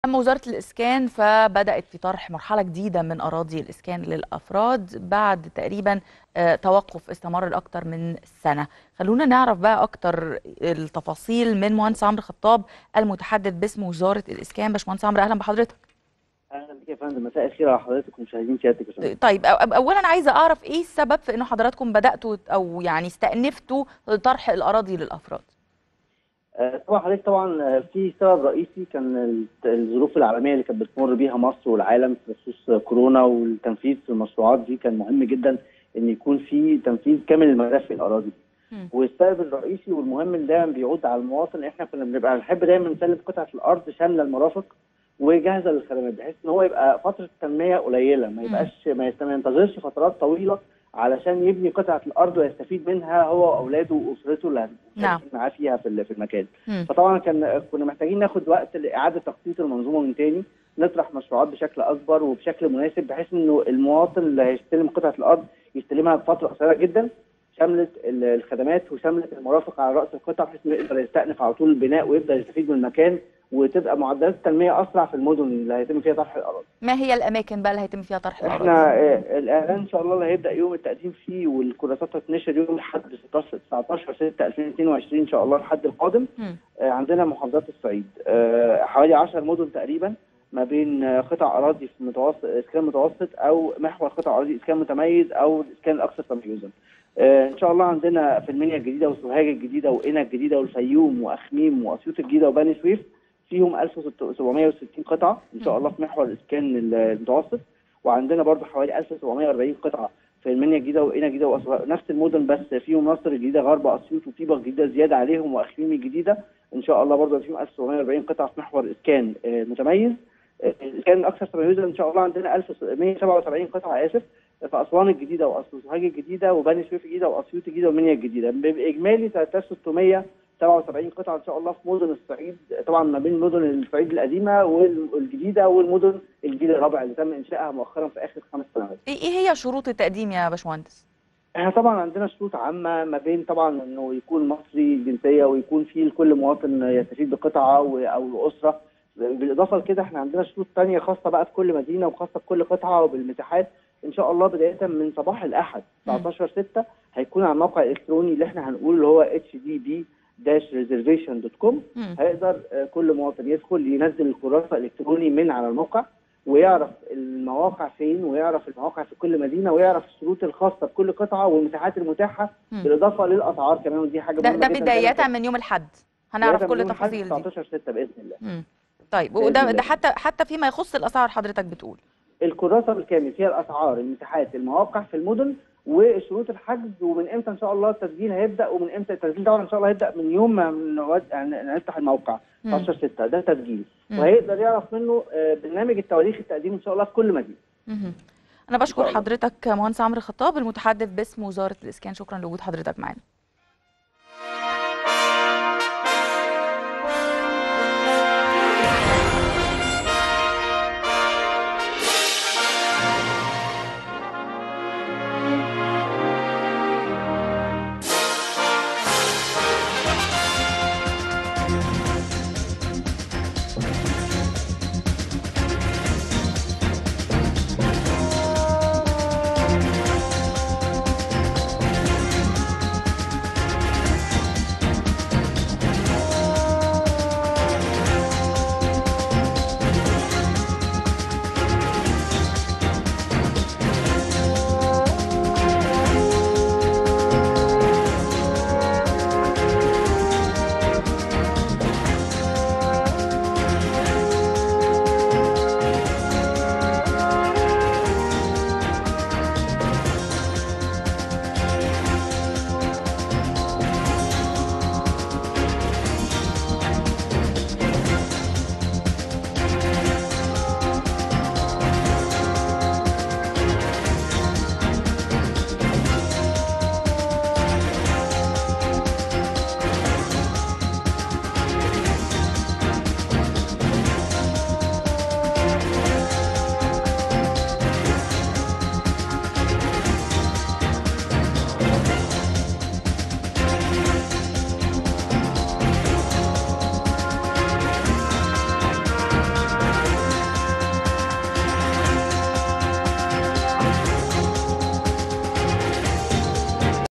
أما وزارة الإسكان فبدأت في طرح مرحلة جديدة من أراضي الإسكان للأفراد بعد تقريبا آه، توقف استمر لأكثر من سنة خلونا نعرف بقى أكتر التفاصيل من مهندس عمرو خطاب المتحدث باسم وزارة الإسكان باشمهندس عمرو أهلا بحضرتك اهلا بك يا فندم مساء الخير على حضرتك ومشاهدين سيادتك يا فندم طيب أو- أو- أولا عايزة أعرف إيه السبب في إنه حضراتكم بدأتوا أو يعني استأنفتوا طرح الأراضي للأفراد آه، طبعا حضرتك طبعا آه، في سبب رئيسي كان ال- الظروف العالميه اللي كانت بتمر بيها مصر والعالم في خصوص كورونا والتنفيذ في المشروعات دي كان مهم جدا ان يكون في تنفيذ كامل الملف في الاراضي مم. والسبب الرئيسي والمهم اللي دايما بيعود على المواطن احنا كنا بنبقى نحب دايما نسلم قطعه الارض شامله المرافق وجاهزه للخدمات بحيث ان هو يبقى فتره تنميه قليله ما يبقاش ما يست- ما ينتظرش فترات طويله علشان يبني قطعه الارض ويستفيد منها هو واولاده واسرته اللي نعم. هتكون معاه فيها في ال- في المكان مم. فطبعا كان كنا محتاجين ناخد وقت لاعاده تخطيط المنظومه من تاني نطرح مشروعات بشكل اكبر وبشكل مناسب بحيث انه المواطن اللي هيستلم قطعه الارض يستلمها بفتره قصيره جدا شملت ال- الخدمات وشملت المرافق على راس القطع بحيث انه يقدر يستأنف على طول البناء ويقدر يستفيد من المكان وتبقى معدلات التنميه اسرع في المدن اللي هيتم فيها طرح الاراضي. ما هي الأماكن بقى اللي هيتم فيها طرح الأراضي؟ احنا آه، الاعلان ان شاء الله اللي هيبدا يوم التقديم فيه والكراسات هتنشر يوم الاحد 16 19 6 2022 ان شاء الله الحد القادم مم. آه، عندنا محافظات الصعيد آه، حوالي 10 مدن تقريبا ما بين آه، قطع اراضي في متوسط اسكان متوسط او محور قطع اراضي اسكان متميز او الاسكان الاكثر تميزا. آه، ان شاء الله عندنا في المنيا الجديده وسوهاج الجديده وقنا الجديده والفيوم واخميم واسيوط الجديده وبني سويف فيهم 1760 قطعه ان شاء الله في محور الاسكان المتوسط وعندنا برضو حوالي 1740 قطعه في المنيا الجديده وقنا الجديده وأسوان نفس المدن بس فيهم مصر الجديده غرب اسيوط وطيبه الجديده زياده عليهم واخميم الجديده ان شاء الله برضو فيهم 1740 قطعه في محور اسكان آه، متميز آه، الاسكان الاكثر تميزا ان شاء الله عندنا 1177 قطعه اسف في اسوان الجديده وسوهاج الجديده وبني سويف الجديده واسيوط الجديده والمنيا الجديده باجمالي 3677 قطعه ان شاء الله في مدن الصعيد طبعا ما بين مدن الصعيد القديمه والجديده والمدن الجيل الرابع اللي تم انشائها مؤخرا في اخر خمس سنوات. إيه إيه هي شروط التقديم يا باشمهندس؟ احنا طبعا عندنا شروط عامه ما بين طبعا انه يكون مصري الجنسيه ويكون في لكل مواطن يستفيد بقطعه و- او اسره بالاضافه لكده احنا عندنا شروط تانية خاصه بقى بكل مدينه وخاصه بكل قطعه وبالمساحات ان شاء الله بدايه من صباح الاحد 19 6 هيكون على الموقع الالكتروني اللي احنا هنقول اللي هو hdb-reservation.com مم. هيقدر آه، كل مواطن يدخل ينزل الكراسه الالكتروني من على الموقع ويعرف المواقع فين ويعرف المواقع في كل مدينه ويعرف الشروط الخاصه بكل قطعه والمساحات المتاحه مم. بالاضافه للاسعار كمان ودي حاجه ده مهمه ده جدا بداية من يوم الحد هنعرف بداية كل من يوم الأحد التفاصيل دي 19 6 باذن الله مم. طيب بإذن وده الله. ده حتى حتى فيما يخص الاسعار حضرتك بتقول الكراسه بالكامل فيها الاسعار المساحات المواقع في المدن وشروط الحجز ومن امتى ان شاء الله التسجيل هيبدا ومن امتى التسجيل طبعا ان شاء الله هيبدا من يوم ما نود- يعني نفتح الموقع مم. 19 6 ده تسجيل مم. وهيقدر يعرف منه آه، برنامج التواريخ التقديم ان شاء الله في كل مدينه مهم. انا بشكر شاء الله. حضرتك مهندس عمرو خطاب المتحدث باسم وزاره الاسكان شكرا لوجود حضرتك معنا